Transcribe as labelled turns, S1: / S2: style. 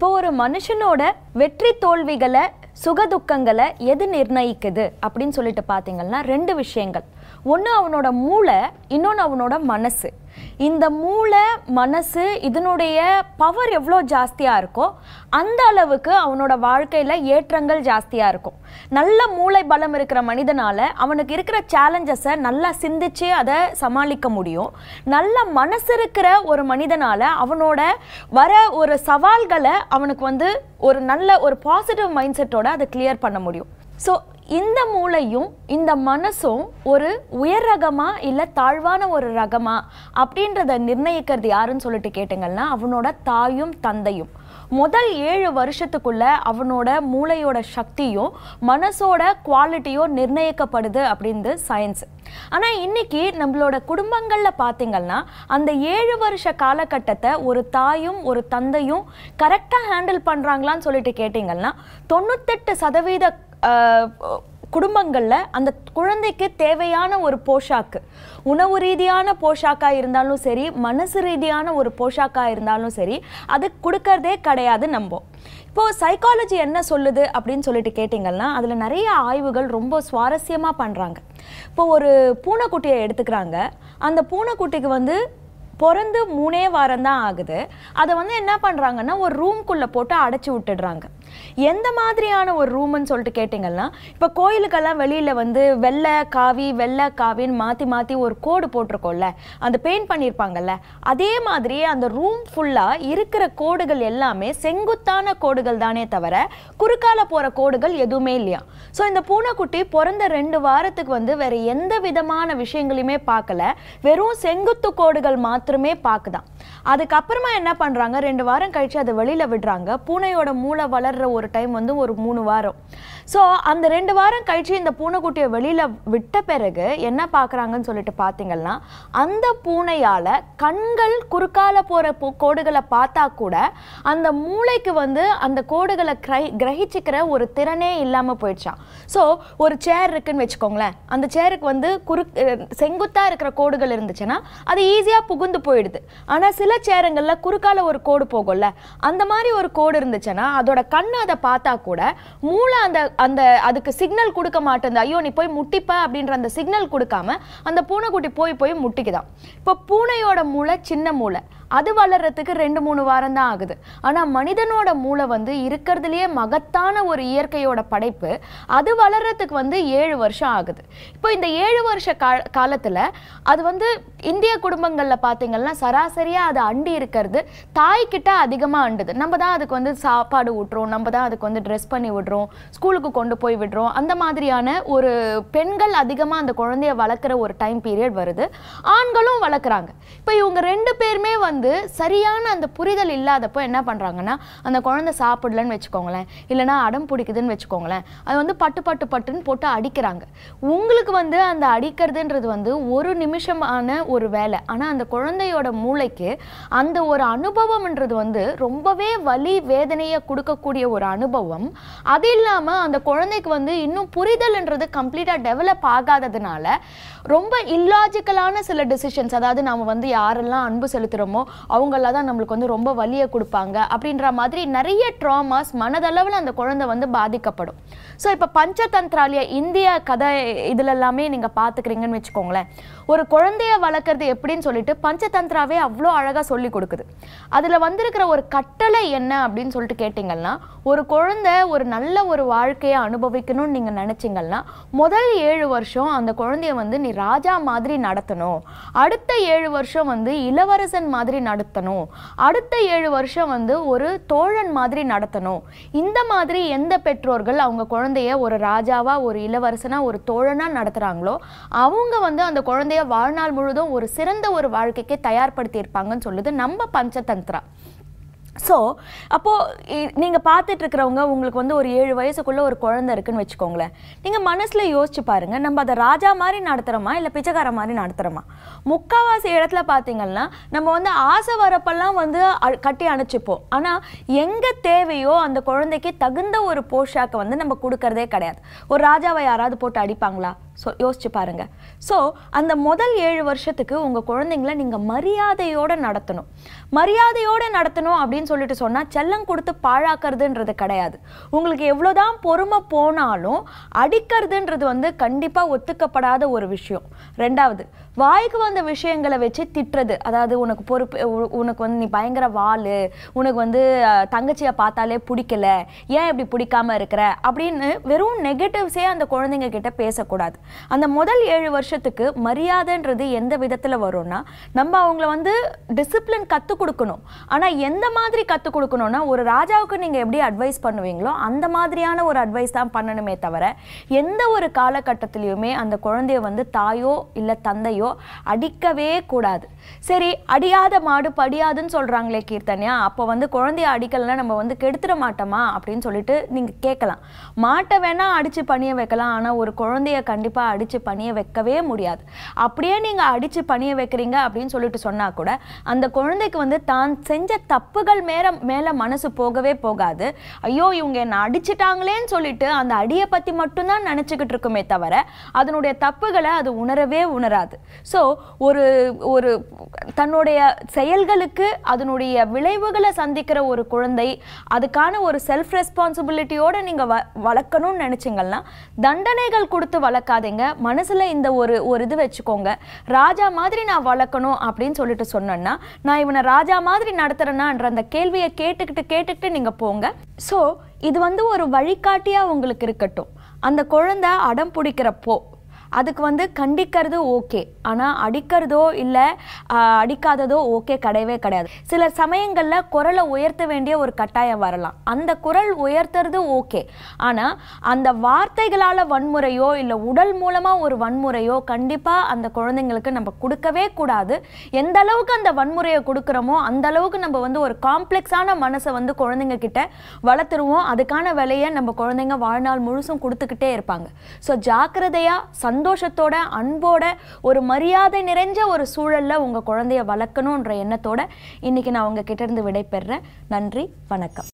S1: இப்போ ஒரு மனுஷனோட வெற்றி தோல்விகளை சுகதுக்கங்களை எது நிர்ணயிக்குது அப்படின்னு சொல்லிட்டு பார்த்தீங்கன்னா ரெண்டு விஷயங்கள் ஒன்று அவனோட மூளை இன்னொன்று அவனோட மனசு இந்த மூளை மனசு இதனுடைய பவர் எவ்வளோ ஜாஸ்தியாக இருக்கோ அந்த அளவுக்கு அவனோட வாழ்க்கையில் ஏற்றங்கள் ஜாஸ்தியாக இருக்கும் நல்ல மூளை பலம் இருக்கிற மனிதனால அவனுக்கு இருக்கிற சேலஞ்சஸை நல்லா சிந்திச்சு அதை சமாளிக்க முடியும் நல்ல மனசு இருக்கிற ஒரு மனிதனால அவனோட வர ஒரு சவால்களை அவனுக்கு வந்து ஒரு நல்ல ஒரு பாசிட்டிவ் மைண்ட் செட்டோட அதை கிளியர் பண்ண முடியும் ஸோ இந்த மூளையும் இந்த மனசும் ஒரு உயர் ரகமா இல்லை தாழ்வான ஒரு ரகமா அப்படின்றத நிர்ணயிக்கிறது யாருன்னு சொல்லிட்டு கேட்டிங்கன்னா அவனோட தாயும் தந்தையும் முதல் ஏழு வருஷத்துக்குள்ள அவனோட மூளையோட சக்தியும் மனசோட குவாலிட்டியும் நிர்ணயிக்கப்படுது அப்படின்னு சயின்ஸ் ஆனால் இன்னைக்கு நம்மளோட குடும்பங்களில் பார்த்தீங்கன்னா அந்த ஏழு வருஷ காலகட்டத்தை ஒரு தாயும் ஒரு தந்தையும் கரெக்டாக ஹேண்டில் பண்ணுறாங்களான்னு சொல்லிட்டு கேட்டிங்கன்னா தொண்ணூத்தெட்டு சதவீத ஆஹ், குடும்பங்களில் அந்த குழந்தைக்கு தேவையான ஒரு போஷாக்கு உணவு ரீதியான போஷாக்காக இருந்தாலும் சரி மனசு ரீதியான ஒரு போஷாக்காக இருந்தாலும் சரி அது கொடுக்கறதே கிடையாது நம்ம இப்போ சைக்காலஜி என்ன சொல்லுது அப்படின்னு சொல்லிட்டு கேட்டிங்கன்னா அதில் நிறைய ஆய்வுகள் ரொம்ப சுவாரஸ்யமாக பண்ணுறாங்க இப்போ ஒரு பூனைக்குட்டியை எடுத்துக்கிறாங்க அந்த பூனைக்குட்டிக்கு வந்து பிறந்து மூணே வாரம் தான் ஆகுது அதை வந்து என்ன பண்ணுறாங்கன்னா ஒரு ரூம்குள்ளே போட்டு அடைச்சி விட்டுடுறாங்க எந்த மாதிரியான ஒரு ரூம்னு சொல்லிட்டு கேட்டிங்கன்னா இப்போ கோயிலுக்கெல்லாம் வெளியில் வந்து வெள்ளை காவி வெள்ளை காவின்னு மாற்றி மாற்றி ஒரு கோடு போட்டிருக்கோம்ல அந்த பெயிண்ட் பண்ணியிருப்பாங்கல்ல அதே மாதிரி அந்த ரூம் ஃபுல்லாக இருக்கிற கோடுகள் எல்லாமே செங்குத்தான கோடுகள் தானே தவிர குறுக்கால போகிற கோடுகள் எதுவுமே இல்லையா ஸோ இந்த பூனைக்குட்டி பிறந்த ரெண்டு வாரத்துக்கு வந்து வேற எந்த விதமான விஷயங்களையுமே பார்க்கல வெறும் செங்குத்து கோடுகள் மாத்திரமே பார்க்குதான் அதுக்கப்புறமா என்ன பண்ணுறாங்க ரெண்டு வாரம் கழிச்சு அதை வெளியில் விடுறாங்க பூனையோட மூளை வளர்ற ஒரு டைம் வந்து ஒரு மூணு வாரம் ஸோ அந்த ரெண்டு வாரம் கழிச்சு இந்த பூனைக்குட்டியை வெளியில் விட்ட பிறகு என்ன பார்க்குறாங்கன்னு சொல்லிட்டு பார்த்தீங்கன்னா அந்த பூனையால் கண்கள் குறுக்கால போகிற கோடுகளை பார்த்தா கூட அந்த மூளைக்கு வந்து அந்த கோடுகளை கிரை கிரகிச்சிக்கிற ஒரு திறனே இல்லாமல் போயிடுச்சான் ஸோ ஒரு சேர் இருக்குன்னு வச்சுக்கோங்களேன் அந்த சேருக்கு வந்து குறு செங்குத்தாக இருக்கிற கோடுகள் இருந்துச்சுன்னா அது ஈஸியாக புகுந்து போயிடுது ஆனால் சில சேருங்களில் குறுக்கால ஒரு கோடு போகும்ல அந்த மாதிரி ஒரு கோடு இருந்துச்சுன்னா அதோட கண்ணு அதை பார்த்தா கூட மூளை அந்த அந்த அதுக்கு சிக்னல் கொடுக்க மாட்டேங்குது ஐயோ நீ போய் முட்டிப்ப அப்படின்ற அந்த சிக்னல் கொடுக்காம அந்த பூனைக்குட்டி போய் போய் முட்டிக்குதான் இப்போ பூனையோட மூளை சின்ன மூளை அது வளர்றதுக்கு ரெண்டு மூணு வாரம் தான் ஆகுது ஆனால் மனிதனோட மூளை வந்து இருக்கிறதுலையே மகத்தான ஒரு இயற்கையோட படைப்பு அது வளர்றதுக்கு வந்து ஏழு வருஷம் ஆகுது இப்போ இந்த ஏழு வருஷ கா காலத்தில் அது வந்து இந்திய குடும்பங்களில் பார்த்தீங்கன்னா சராசரியாக அது அண்டி இருக்கிறது தாய்கிட்ட அதிகமாக அண்டுது நம்ம தான் அதுக்கு வந்து சாப்பாடு விட்றோம் நம்ம தான் அதுக்கு வந்து ட்ரெஸ் பண்ணி விடுறோம் ஸ்கூலுக்கு கொண்டு போய் விடுறோம் அந்த மாதிரியான ஒரு பெண்கள் அதிகமாக அந்த குழந்தைய வளர்க்குற ஒரு டைம் பீரியட் வருது ஆண்களும் வளர்க்குறாங்க இப்போ இவங்க ரெண்டு பேருமே வந்து சரியான அந்த புரிதல் இல்லாதப்போ என்ன பண்ணுறாங்கன்னா அந்த குழந்தை சாப்பிடலன்னு வச்சுக்கோங்களேன் இல்லைன்னா அடம் பிடிக்குதுன்னு வச்சுக்கோங்களேன் அது வந்து பட்டு பட்டு பட்டுன்னு போட்டு அடிக்கிறாங்க உங்களுக்கு வந்து அந்த அடிக்கிறதுன்றது வந்து ஒரு நிமிஷமான ஒரு வேலை ஆனால் அந்த குழந்தையோட மூளைக்கு அந்த ஒரு அனுபவம்ன்றது வந்து ரொம்பவே வலி வேதனையை கொடுக்கக்கூடிய ஒரு அனுபவம் அது இல்லாமல் அந்த குழந்தைக்கு வந்து இன்னும் புரிதல்ன்றது கம்ப்ளீட்டாக டெவலப் ஆகாததுனால ரொம்ப இல்லாஜிக்கலான சில டெசிஷன்ஸ் அதாவது நம்ம வந்து யாரெல்லாம் அன்பு செலுத்துகிறோமோ அவங்கள தான் நம்மளுக்கு வந்து ரொம்ப வலியை கொடுப்பாங்க அப்படின்ற மாதிரி நிறைய ட்ராமாஸ் மனதளவில் அந்த குழந்தை வந்து பாதிக்கப்படும் ஸோ இப்போ பஞ்சதந்திராலய இந்திய கதை இதுல எல்லாமே நீங்கள் பார்த்துக்கிறீங்கன்னு வச்சுக்கோங்களேன் ஒரு குழந்தைய வளர்க்குறது எப்படின்னு சொல்லிட்டு பஞ்சதந்திராவே அவ்வளோ அழகாக சொல்லி கொடுக்குது அதில் வந்திருக்கிற ஒரு கட்டளை என்ன அப்படின்னு சொல்லிட்டு கேட்டிங்கன்னா ஒரு குழந்தை ஒரு நல்ல ஒரு வாழ்க்கையை அனுபவிக்கணும்னு நீங்கள் நினச்சிங்கன்னா முதல் ஏழு வருஷம் அந்த குழந்தைய வந்து நீ ராஜா மாதிரி நடத்தணும் அடுத்த ஏழு வருஷம் வந்து இளவரசன் மாதிரி நடத்தணும் அடுத்த ஏழு வருஷம் வந்து ஒரு தோழன் மாதிரி நடத்தணும் இந்த மாதிரி எந்த பெற்றோர்கள் அவங்க குழந்தைய ஒரு ராஜாவா ஒரு இளவரசனா ஒரு தோழனா நடத்துறாங்களோ அவங்க வந்து அந்த குழந்தைய வாழ்நாள் முழுதும் ஒரு சிறந்த ஒரு வாழ்க்கைக்கு தயார்படுத்தி இருப்பாங்கன்னு சொல்லுது நம்ம பஞ்சதந்திரா ஸோ அப்போது நீங்கள் பார்த்துட்டு இருக்கிறவங்க உங்களுக்கு வந்து ஒரு ஏழு வயசுக்குள்ளே ஒரு குழந்தை இருக்குன்னு வச்சுக்கோங்களேன் நீங்கள் மனசில் யோசிச்சு பாருங்க நம்ம அதை ராஜா மாதிரி நடத்துகிறோமா இல்லை பிச்சைக்கார மாதிரி நடத்துகிறோமா முக்காவாசி இடத்துல பார்த்தீங்கன்னா நம்ம வந்து ஆசை வரப்பெல்லாம் வந்து அ- கட்டி அணைச்சிப்போம் ஆனால் எங்கே தேவையோ அந்த குழந்தைக்கு தகுந்த ஒரு போஷாக்கை வந்து நம்ம கொடுக்கறதே கிடையாது ஒரு ராஜாவை யாராவது போட்டு அடிப்பாங்களா ஸோ யோசிச்சு பாருங்க ஸோ அந்த முதல் ஏழு வருஷத்துக்கு உங்கள் குழந்தைங்கள நீங்கள் மரியாதையோடு நடத்தணும் மரியாதையோடு நடத்தணும் அப்படின்னு சொல்லிட்டு சொன்னால் செல்லம் கொடுத்து பாழாக்கிறதுன்றது கிடையாது உங்களுக்கு எவ்வளோதான் பொறுமை போனாலும் அடிக்கிறதுன்றது வந்து கண்டிப்பாக ஒத்துக்கப்படாத ஒரு விஷயம் ரெண்டாவது வாய்க்கு வந்த விஷயங்களை வச்சு திட்டுறது அதாவது உனக்கு பொறுப்பு உ- உனக்கு வந்து நீ பயங்கர வாளு உனக்கு வந்து அஹ், தங்கச்சியை பார்த்தாலே பிடிக்கல ஏன் இப்படி பிடிக்காம இருக்கிற அப்படின்னு வெறும் நெகட்டிவ்ஸே அந்த குழந்தைங்க கிட்ட பேசக்கூடாது அந்த முதல் ஏழு வருஷத்துக்கு மரியாதைன்றது எந்த விதத்தில் வரும்னா நம்ம அவங்கள வந்து டிசிப்ளின் கற்றுக் கொடுக்கணும் ஆனால் எந்த மாதிரி கற்றுக் கொடுக்கணும்னா ஒரு ராஜாவுக்கு நீங்கள் எப்படி அட்வைஸ் பண்ணுவீங்களோ அந்த மாதிரியான ஒரு அட்வைஸ் தான் பண்ணணுமே தவிர எந்த ஒரு காலகட்டத்திலையுமே அந்த குழந்தைய வந்து தாயோ இல்லை தந்தையோ அடிக்கவே கூடாது சரி அடியாத மாடு படியாதுன்னு சொல்கிறாங்களே கீர்த்தன்யா அப்போ வந்து குழந்தைய அடிக்கலைன்னா நம்ம வந்து கெடுத்துட மாட்டோமா அப்படின்னு சொல்லிட்டு நீங்கள் கேட்கலாம் மாட்டை வேணா அடித்து பணிய வைக்கலாம் ஆனால் ஒரு குழந்தைய கண்டிப்பாக அடித்து பணிய வைக்கவே முடியாது அப்படியே நீங்கள் அடித்து பணிய வைக்கிறீங்க அப்படின்னு சொல்லிட்டு சொன்னால் கூட அந்த குழந்தைக்கு வந்து தான் செஞ்ச தப்புகள் மேல மேலே மனசு போகவே போகாது ஐயோ இவங்க என்னை அடிச்சிட்டாங்களேன்னு சொல்லிட்டு அந்த அடியை பற்றி மட்டும்தான் நினச்சிக்கிட்டு இருக்குமே தவிர அதனுடைய தப்புகளை அது உணரவே உணராது ஸோ ஒரு ஒரு தன்னுடைய செயல்களுக்கு அதனுடைய விளைவுகளை சந்திக்கிற ஒரு குழந்தை அதுக்கான ஒரு செல்ஃப் ரெஸ்பான்சிபிலிட்டியோட நீங்கள் வ வளர்க்கணும்னு நினச்சிங்கன்னா தண்டனைகள் கொடுத்து வளர்க்காதீங்க மனசில் இந்த ஒரு ஒரு இது வச்சுக்கோங்க ராஜா மாதிரி நான் வளர்க்கணும் அப்படின்னு சொல்லிட்டு சொன்னேன்னா நான் இவனை ராஜா மாதிரி நடத்துறேனான்ற அந்த கேள்வியை கேட்டுக்கிட்டு கேட்டுக்கிட்டு நீங்கள் போங்க ஸோ இது வந்து ஒரு வழிகாட்டியாக உங்களுக்கு இருக்கட்டும் அந்த குழந்தை அடம் பிடிக்கிறப்போ அதுக்கு வந்து கண்டிக்கிறது ஓகே ஆனால் அடிக்கிறதோ இல்லை அடிக்காததோ ஓகே கிடையவே கிடையாது சில சமயங்களில் குரலை உயர்த்த வேண்டிய ஒரு கட்டாயம் வரலாம் அந்த குரல் உயர்த்துறது ஓகே ஆனால் அந்த வார்த்தைகளால் வன்முறையோ இல்லை உடல் மூலமாக ஒரு வன்முறையோ கண்டிப்பாக அந்த குழந்தைங்களுக்கு நம்ம கொடுக்கவே கூடாது எந்த அளவுக்கு அந்த வன்முறையை கொடுக்குறோமோ அந்த அளவுக்கு நம்ம வந்து ஒரு காம்ப்ளெக்ஸான மனசை வந்து குழந்தைங்க கிட்ட வளர்த்துருவோம் அதுக்கான விலையை நம்ம குழந்தைங்க வாழ்நாள் முழுசும் கொடுத்துக்கிட்டே இருப்பாங்க ஸோ ஜாக்கிரதையா சந்தோஷத்தோட அன்போட ஒரு மரியாதை நிறைஞ்ச ஒரு சூழல்ல உங்க குழந்தைய வளர்க்கணுன்ற எண்ணத்தோட இன்னைக்கு நான் உங்ககிட்ட இருந்து விடை பெறுறேன் நன்றி வணக்கம்